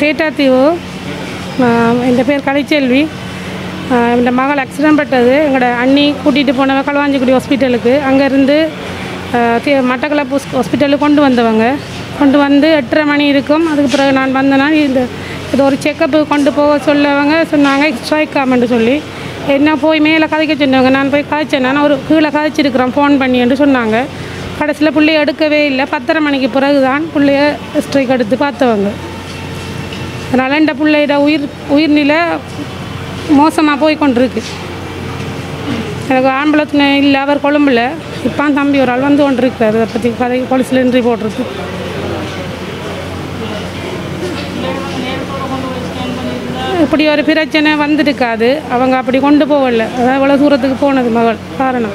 ஏட்டாத்தீவு என் பேர் கலைச்செல்வி என் மகள் ஆக்சிடென்ட் பட்டது எங்களோட அண்ணி கூட்டிகிட்டு போனவங்க களுவாஞ்சிக்குடி ஹாஸ்பிட்டலுக்கு அங்கேருந்து மட்டக்களப்பு ஹாஸ்பிட்டலுக்கு கொண்டு வந்தவங்க கொண்டு வந்து எட்டரை மணி இருக்கும் அதுக்கு பிறகு நான் வந்தேன்னா இந்த இது ஒரு செக்கப்பு கொண்டு போக சொல்லவங்க சொன்னாங்க ஸ்ட்ரைக்காமன்னு சொல்லி என்ன போய் மேலே கதைக்க சொன்னவங்க நான் போய் கதைச்சேன் நான் ஒரு கீழே கதைச்சிருக்கிறேன் ஃபோன் பண்ணின்னு சொன்னாங்க கடைசியில் பிள்ளைய எடுக்கவே இல்லை பத்தரை மணிக்கு பிறகு தான் பிள்ளைய ஸ்ட்ரைக் எடுத்து பார்த்தவங்க அதனால் இந்த பிள்ளையோட உயிர் உயிர்நிலை மோசமாக போய் கொண்டிருக்கு எனக்கு ஆம்புலன்ஸ் இல்லை அவர் கொழும்புல இப்போ தம்பி ஒரு ஆள் வந்து கொண்டு இருக்காரு அதை பற்றி கதை போலீஸில் என்ட்ரி போடுறது இப்படி ஒரு பிரச்சனை வந்திருக்காது அவங்க அப்படி கொண்டு போகல அதான் இவ்வளோ தூரத்துக்கு போனது மகள் காரணம்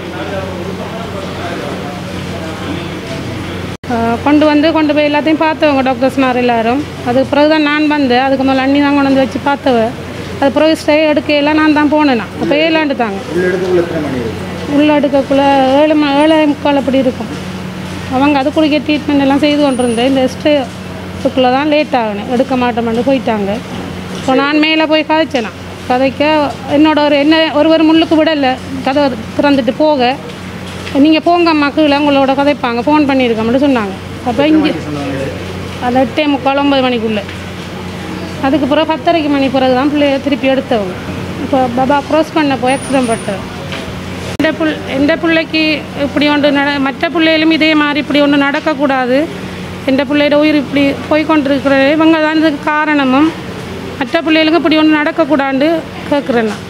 ஆஹ் கொண்டு வந்து கொண்டு போய் எல்லாத்தையும் பார்த்தவங்க டாக்டர்ஸ்மார் எல்லாரும் அதுக்கு பிறகு தான் நான் வந்தேன் அதுக்கு முதல்ல அண்ணி தான் கொண்டு வந்து வச்சு பார்த்தவ அது பிறகு ஸ்டே எடுக்கையெல்லாம் நான் தான் போனேன் நான் அப்போ ஏழாண்டு தாங்க உள்ளிடத்துக்குள்ள எத்தனை மணி இருக்கும் உள்ள அடுக்கக்குள்ளே ஏழு ம ஏழே முக்கால் அப்படி இருக்கும் அவங்க அதுக்குரிய ட்ரீட்மெண்ட் எல்லாம் செய்து கொண்டிருந்தேன் இந்த ஸ்டேக்குள்ளே தான் லேட் ஆகினேன் எடுக்க மாட்டோம்னு போயிட்டாங்க இப்போ நான் மேலே போய் கதைச்சேன் நான். கதைக்க என்னோட ஒரு என்ன ஒருவர் முள்ளுக்கு விடலை கதை திறந்துட்டு போக நீங்கள் போங்க அம்மா கீழே உங்களோட கதைப்பாங்க ஃபோன் பண்ணியிருக்கோம்னு சொன்னாங்க அப்போ இங்கே சொன்னாங்க அது எட்டே முக்கால் ஒன்பது மணிக்குள்ளே அதுக்கு பிறகு பத்தரைக்கு மணி பிறகு தான் பிள்ளைய திருப்பி எடுத்தவங்க இப்போ பாபா க்ராஸ் பண்ண போய் ஆக்சிடென்ட் பட்டது எந்த புள் எந்த பிள்ளைக்கு இப்படி ஒன்று நட மற்ற பிள்ளைகளும் இதே மாதிரி இப்படி ஒன்று நடக்கக்கூடாது எந்த பிள்ளையோட உயிர் இப்படி போய்கொண்டிருக்கிற இவங்க தான் இதுக்கு காரணமும் மற்ற பிள்ளைகளுக்கு இப்படி ஒன்று நடக்கக்கூடாதுன்னு கேட்குறேன் நான்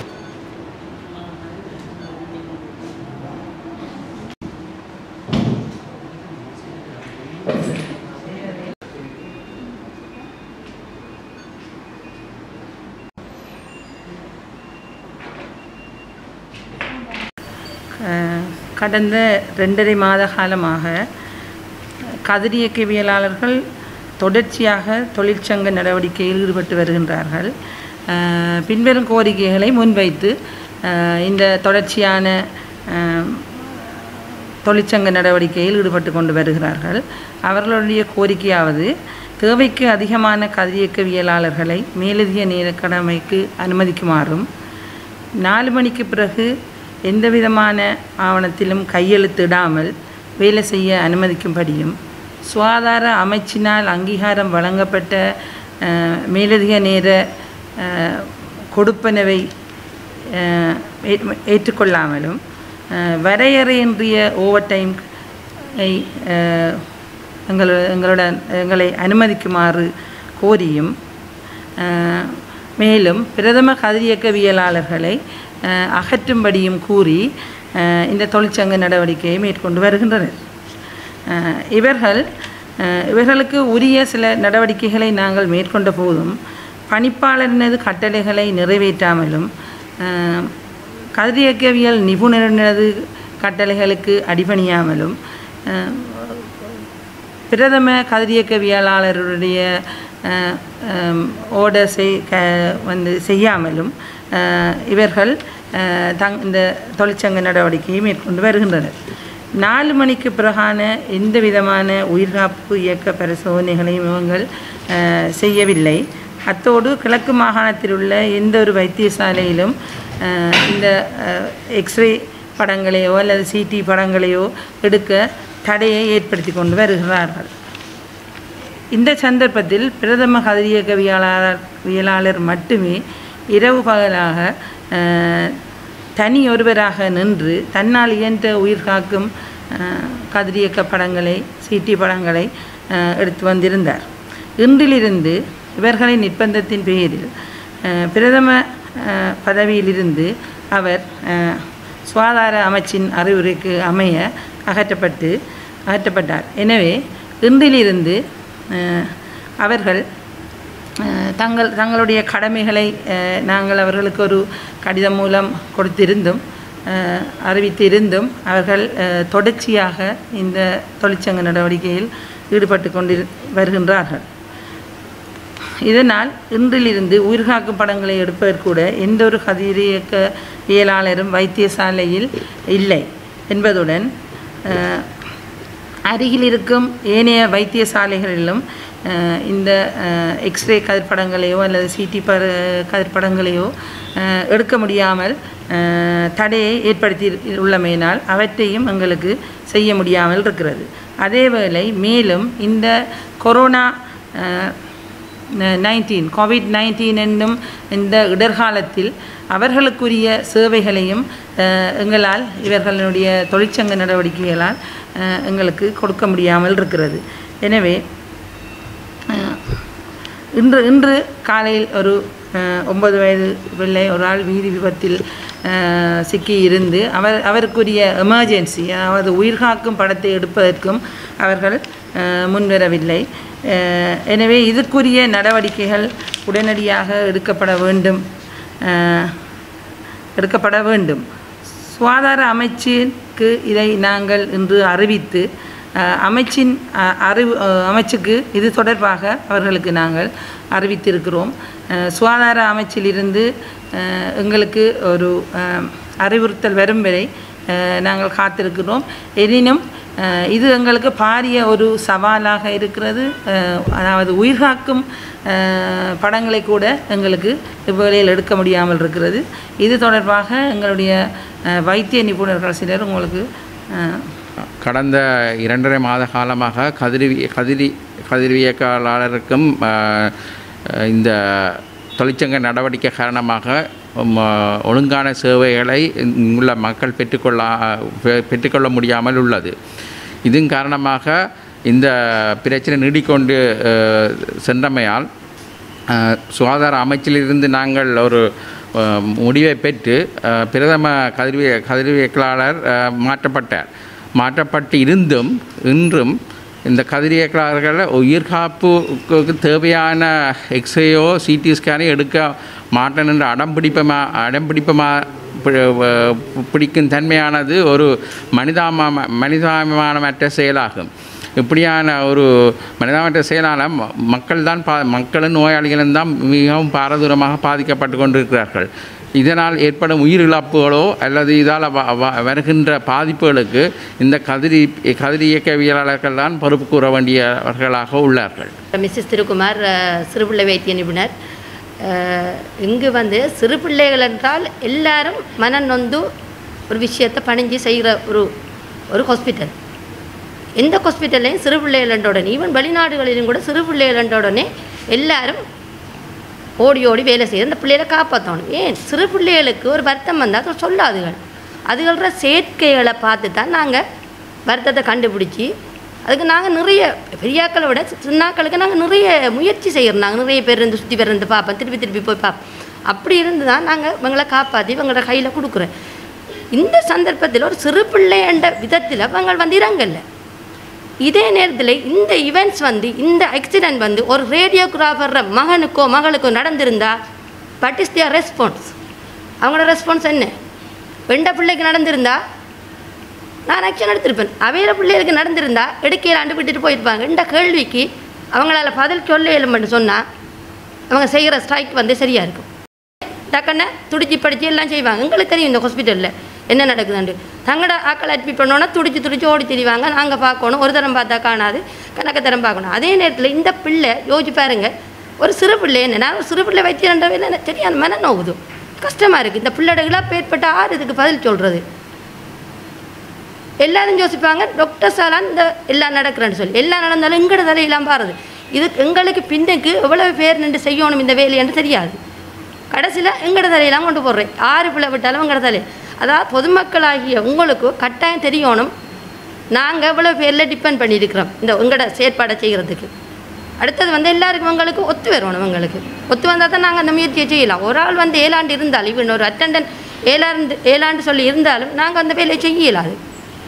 அஹ், கடந்த ரெண்டரை மாத காலமாக கதிரியக்கவியலாளர்கள் தொடர்ச்சியாக தொழிற்சங்க நடவடிக்கையில் ஈடுபட்டு வருகின்றார்கள் அஹ், பின்வரும் கோரிக்கைகளை முன்வைத்து அஹ், இந்த தொடர்ச்சியான அஹ், தொழிற்சங்க நடவடிக்கையில் ஈடுபட்டு கொண்டு வருகிறார்கள் அவர்களுடைய கோரிக்கையாவது தேவைக்கு அதிகமான கதிரியக்கவியலாளர்களை மேலதிக நேர கடமைக்கு அனுமதிக்குமாறும் நாலு மணிக்கு பிறகு எந்த விதமான ஆவணத்திலும் கையெழுத்திடாமல் வேலை செய்ய அனுமதிக்கும்படியும் சுகாதார அமைச்சினால் அங்கீகாரம் வழங்கப்பட்ட அஹ், மேலதிக நேர அஹ், கொடுப்பனவை அஹ், ஏ- ஏற்றுக்கொள்ளாமலும் அஹ், வரையறையின்றிய ஓவர் டைம் எங்கள எங்களோட எங்களை அனுமதிக்குமாறு கோரியும் அஹ், மேலும் பிரதம கதிரியக்கவியலாளர்களை அஹ், அகற்றும்படியும் கூறி அஹ், இந்த தொழிற்சங்க நடவடிக்கையை மேற்கொண்டு வருகின்றனர் அஹ், இவர்கள் அஹ், இவர்களுக்கு உரிய சில நடவடிக்கைகளை நாங்கள் மேற்கொண்ட போதும் பணிப்பாளரினது கட்டளைகளை நிறைவேற்றாமலும் அஹ், கதிரியக்கவியல் நிபுணரினது கட்டளைகளுக்கு அடிபணியாமலும் அஹ், பிரதம கதிரியக்கவியலாளருடைய அஹ், அம், ஓர்டர்ஸை க வந்து செய்யாமலும் அஹ், இவர்கள் அஹ், தங் இந்த தொழிற்சங்க நடவடிக்கையை மேற்கொண்டு வருகின்றனர் நாலு மணிக்கு பிறகான எந்த விதமான உயிர்காப்பு இயக்க பரிசோதனைகளையும் இவங்கள் அஹ், செய்யவில்லை அத்தோடு கிழக்கு மாகாணத்தில் உள்ள எந்த ஒரு வைத்தியசாலையிலும் அஹ், இந்த அஹ், எக்ஸ்ரே படங்களையோ அல்லது சிடி படங்களையோ எடுக்க தடையை ஏற்படுத்தி கொண்டு வருகிறார்கள் இந்த சந்தர்ப்பத்தில் பிரதம கதிரியக்கவியலாளர் வியலாளர் மட்டுமே இரவு பகலாக அஹ், தனி ஒருவராக நின்று தன்னால் இயன்ற உயிர் காக்கும் அஹ், கதிரியக்க படங்களை சிடி படங்களை அஹ், எடுத்து வந்திருந்தார் இன்றிலிருந்து இவர்களின் நிர்பந்தத்தின் பேரில் அஹ், பிரதம அஹ், பதவியிலிருந்து அவர் அஹ், சுகாதார அமைச்சின் அறிவுரைக்கு அமைய அகற்றப்பட்டு அகற்றப்பட்டார் எனவே இன்றிலிருந்து அஹ், அவர்கள் அஹ், தங்கள் தங்களுடைய கடமைகளை அஹ், நாங்கள் அவர்களுக்கு ஒரு கடிதம் மூலம் கொடுத்திருந்தும் அஹ், அறிவித்திருந்தும் அவர்கள் அஹ், தொடர்ச்சியாக இந்த தொழிற்சங்க நடவடிக்கையில் ஈடுபட்டு கொண்டு வருகின்றார்கள் இதனால் இன்றிலிருந்து உயிர்காக்கும் படங்களை எடுப்பதற்கூட எந்த ஒரு கதிரியக்கவியலாளரும் வைத்தியசாலையில் இல்லை என்பதுடன் அஹ், அருகில் இருக்கும் ஏனைய வைத்தியசாலைகளிலும் அஹ், இந்த எக்ஸ்ரே கதிர்படங்களையோ அல்லது சிடி ப கதிர்படங்களையோ அஹ், எடுக்க முடியாமல் அஹ், தடையை ஏற்படுத்தி உள்ளமையினால் அவற்றையும் எங்களுக்கு செய்ய முடியாமல் இருக்கிறது அதேவேளை மேலும் இந்த கொரோனா அஹ், நைன்டீன் கோவிட் நைன்டீன் என்னும் இந்த இடர்காலத்தில் அவர்களுக்குரிய சேவைகளையும் அஹ், எங்களால் இவர்களுடைய தொழிற்சங்க நடவடிக்கைகளால் அஹ், எங்களுக்கு கொடுக்க முடியாமல் இருக்கிறது எனவே அஹ், இன்று இன்று காலையில் ஒரு அஹ், ஒன்பது வயது பிள்ளை ஒரு ஆள் வீதி விபத்தில் அஹ், சிக்கி இருந்து அவர் அவருக்குரிய எமர்ஜென்சி அதாவது உயிர்காக்கும் படத்தை எடுப்பதற்கும் அவர்கள் அஹ், முன்வரவில்லை அஹ், எனவே இதுக்குரிய நடவடிக்கைகள் உடனடியாக எடுக்கப்பட வேண்டும் அஹ், எடுக்கப்பட வேண்டும் சுகாதார அமைச்சுக்கு இதை நாங்கள் இன்று அறிவித்து அஹ், அமைச்சின் அஹ், அறிவு அஹ், அமைச்சுக்கு இது தொடர்பாக அவர்களுக்கு நாங்கள் அறிவித்திருக்கிறோம் அஹ், சுகாதார அமைச்சிலிருந்து அஹ், எங்களுக்கு ஒரு அஹ், அறிவுறுத்தல் வரும் வரை அஹ், நாங்கள் காத்திருக்கிறோம் எனினும் அஹ், இது எங்களுக்கு பாரிய ஒரு சவாலாக இருக்கிறது அஹ், அதாவது உயிர்காக்கும் அஹ், படங்களை கூட எங்களுக்கு இவ்வேளையில் எடுக்க முடியாமல் இருக்கிறது இது தொடர்பாக எங்களுடைய அஹ், வைத்திய நிபுணர்கள் சிலர் உங்களுக்கு அஹ், கடந்த இரண்டரை மாத காலமாக கதிர்வி கதிரி கதிர்வியக்காளருக்கும் ஆஹ், இந்த தொழிற்சங்க நடவடிக்கை காரணமாக உம், ஆஹ், ஒழுங்கான சேவைகளை இங்குள்ள மக்கள் பெற்றுக்கொள்ள பெ- பெற்றுக்கொள்ள முடியாமல் உள்ளது இதன் காரணமாக இந்த பிரச்சனை நீடிக்கொண்டு ஆஹ், சென்றமையால் ஆஹ், சுகாதார அமைச்சிலிருந்து நாங்கள் ஒரு ஆஹ், முடிவை பெற்று ஆஹ், பிரதம கதிர்வி கதிர்வியக்கலாளர் ஆஹ், மாற்றப்பட்டார் மாற்றப்பட்டு இருந்தும் இன்றும் இந்த கதிரியக்கலாளர்கள் உயிர்காப்புக்கு தேவையான எக்ஸ்ரேயோ சிடி ஸ்கேனோ எடுக்க மாட்டேன் என்று அடம்பிடிப்பமா அடம்பிடிப்பமா பி- வ- பிடிக்கும் தன்மையானது ஒரு மனிதாம மனிதாபிமானமற்ற செயலாகும் இப்படியான ஒரு மனிதாமற்ற செயலால் ம- மக்கள் தான் பா மக்களும் நோயாளிகளும் தான் மிகவும் பாரதூரமாக பாதிக்கப்பட்டு கொண்டிருக்கிறார்கள் இதனால் ஏற்படும் உயிரிழப்புகளோ அல்லது இதால் வ- வ- வருகின்ற பாதிப்புகளுக்கு இந்த கதிரி கதிரி இயக்கவியலாளர்கள் தான் பொறுப்பு கூற வேண்டியவர்களாக உள்ளார்கள் மிஸ்ஸஸ் திருக்குமார் அஹ், சிறுபிள்ளை வைத்திய நிபுணர் அஹ், இங்கு வந்து சிறு பிள்ளைகள் என்றால் எல்லாரும் மனம் நொந்து ஒரு விஷயத்தை பணிஞ்சு செய்கிற ஒரு ஒரு ஹாஸ்பிட்டல் எந்த ஹாஸ்பிட்டல்லையும் சிறு பிள்ளைகள் உடனே ஈவன் வெளிநாடுகளிலும் கூட சிறு பிள்ளைகள் உடனே எல்லாரும் ஓடி ஓடி வேலை செய்து அந்த பிள்ளைகளை காப்பாற்றணும் ஏன் சிறு பிள்ளைகளுக்கு ஒரு வருத்தம் வந்தால் அது சொல்லாதுகள் அதுகள சேர்க்கைகளை பார்த்து தான் நாங்கள் வருத்தத்தை கண்டுபிடிச்சி அதுக்கு நாங்கள் நிறைய பெரியாக்களை விட சின்னாக்களுக்கு நாங்கள் நிறைய முயற்சி செய்கிறோம் நாங்கள் நிறைய பேர் இருந்து சுற்றி பேர் இருந்து பார்ப்போம் திருப்பி திருப்பி போய் பார்ப்போம் அப்படி இருந்து தான் நாங்கள் இவங்களை காப்பாற்றி இவங்களோட கையில் கொடுக்குறோம் இந்த சந்தர்ப்பத்தில் ஒரு சிறு பிள்ளை என்ற விதத்தில் அவங்க வந்து இறங்கல இதே நேரத்தில் இந்த ஈவெண்ட்ஸ் வந்து இந்த ஆக்சிடென்ட் வந்து ஒரு ரேடியோகிராஃபர் மகனுக்கோ மகளுக்கோ நடந்திருந்தா பட் இஸ் தியர் ரெஸ்பான்ஸ் அவங்களோட ரெஸ்பான்ஸ் என்ன வெண்ட பிள்ளைக்கு நடந்திருந்தா நான் ஆக்ஷன் எடுத்திருப்பேன் அவையில பிள்ளைகளுக்கு நடந்திருந்தா எடுக்கையில் ஆண்டு விட்டுட்டு போயிருப்பாங்க இந்த கேள்விக்கு அவங்களால பதில் சொல்ல இயலும்னு சொன்னால் அவங்க செய்கிற ஸ்ட்ரைக் வந்து சரியாக இருக்கும் டக்குன்னு துடிச்சு படித்து எல்லாம் செய்வாங்க எங்களுக்கு தெரியும் இந்த ஹாஸ்பிட்டலில் என்ன நடக்குதுண்டு தங்கட ஆக்கள் அட்மிட் பண்ணோன்னா துடிச்சு துடிச்சு ஓடி திரிவாங்க நாங்கள் பார்க்கணும் ஒரு தரம் பார்த்தா காணாது கணக்கு தரம் பார்க்கணும் அதே நேரத்தில் இந்த பிள்ளை யோசிச்சு பாருங்க ஒரு சிறு பிள்ளை என்ன நான் ஒரு சிறு பிள்ளை வைத்தியன்றவே என்ன தெரியாது மன நோவுது கஷ்டமாக இருக்குது இந்த பிள்ளையோட இழப்பு ஏற்பட்ட ஆறு இதுக்கு பதில் சொல்கிறது எல்லாரும் யோசிப்பாங்க டாக்டர்ஸாலாம் இந்த எல்லாம் நடக்கிறேன்னு சொல்லி எல்லாம் நடந்தாலும் எங்கட தலையெல்லாம் பாருது இது எங்களுக்கு பின்னுக்கு எவ்வளவு பேர் நின்று செய்யணும் இந்த வேலைன்னு தெரியாது கடைசியில் எங்கட தலையெல்லாம் கொண்டு போடுறேன் ஆறு பிள்ளை விட்டாலும் எங்கட தலை அதாவது பொதுமக்களாகிய உங்களுக்கு கட்டாயம் தெரியணும் நாங்கள் எவ்வளோ பேரில் டிபெண்ட் பண்ணியிருக்கிறோம் இந்த உங்களோட செயற்பாடை செய்கிறதுக்கு அடுத்தது வந்து எல்லாருக்கும் உங்களுக்கு ஒத்து வரணும் உங்களுக்கு ஒத்து வந்தால் தான் நாங்கள் அந்த முயற்சியை செய்யலாம் ஒரு ஆள் வந்து ஏழாண்டு இருந்தால் இவன் ஒரு அட்டெண்டன்ட் ஏழாண்டு ஏழாண்டு சொல்லி இருந்தாலும் நாங்கள் அந்த வேலையை செய்ய இயலாது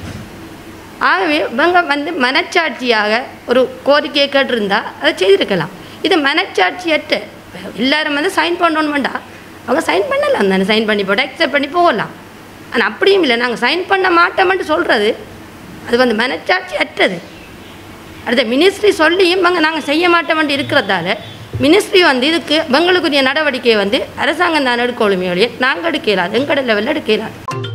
ஆகவே இவங்க வந்து மனச்சாட்சியாக ஒரு கோரிக்கையை கேட்டிருந்தா அதை செய்திருக்கலாம் இது மனச்சாட்சியற்ற எல்லாரும் வந்து சைன் பண்ணணும் வேண்டாம் அவங்க சைன் பண்ணலாம் தானே சைன் பண்ணி போட்டு அக்செப்ட் பண்ணி போகலாம் ஆனால் அப்படியும் இல்லை நாங்கள் சைன் பண்ண மாட்டோம்னு சொல்கிறது அது வந்து மனச்சாட்சி அற்றது அடுத்த மினிஸ்ட்ரி சொல்லியும் இவங்க நாங்கள் செய்ய மாட்டோம்னு இருக்கிறதால மினிஸ்ட்ரி வந்து இதுக்கு இவங்களுக்குரிய நடவடிக்கையை வந்து அரசாங்கம் தான் எடுக்கணுமே ஒழிய நாங்கள் எடுக்கலாம் எங்கட லெவலில் எடுக்கலாம்